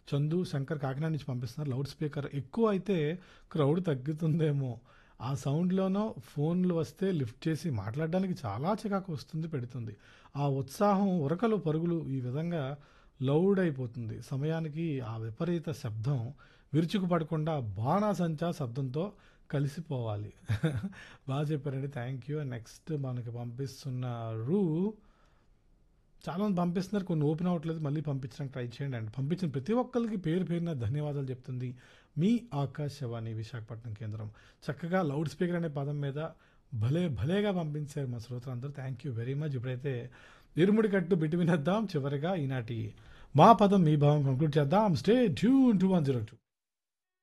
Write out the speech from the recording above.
చందు శంకర్ కాకినాడ నుంచి పంపిస్తున్నారు loud speaker ఎక్కువ అయితే క్రౌడ్ తగ్గుతుందేమో ఆ సౌండ్లోనో ఫోన్లు వస్తే లిఫ్ట్ చేసి మాట్లాడడానికి చాలా చికాకు వస్తుంది పెడుతుంది ఆ ఉత్సాహం ఉరకలు పరుగులు ఈ విధంగా లౌడ్ అయిపోతుంది సమయానికి ఆ విపరీత శబ్దం విరుచుకు పడకుండా బాణాసంచా శబ్దంతో కలిసిపోవాలి బాగా చెప్పారండి థ్యాంక్ యూ నెక్స్ట్ మనకి పంపిస్తున్నారు చాలామంది పంపిస్తున్నారు కొన్ని ఓపెన్ అవ్వట్లేదు మళ్ళీ పంపించడానికి ట్రై చేయండి అండి పంపించిన ప్రతి ఒక్కరికి పేరు పేరున ధన్యవాదాలు చెప్తుంది మీ ఆకాశవాణి విశాఖపట్నం కేంద్రం చక్కగా లౌడ్ స్పీకర్ అనే పదం మీద భలే భలేగా పంపించారు మా శ్రోతలందరూ థ్యాంక్ యూ వెరీ మచ్ ఇప్పుడైతే ఇరుముడి కట్టు బిట్టి వినేద్దాం చివరిగా ఈనాటి మా పదం మీ భావం కంక్లూడ్ చేద్దాం stay tune two one zero two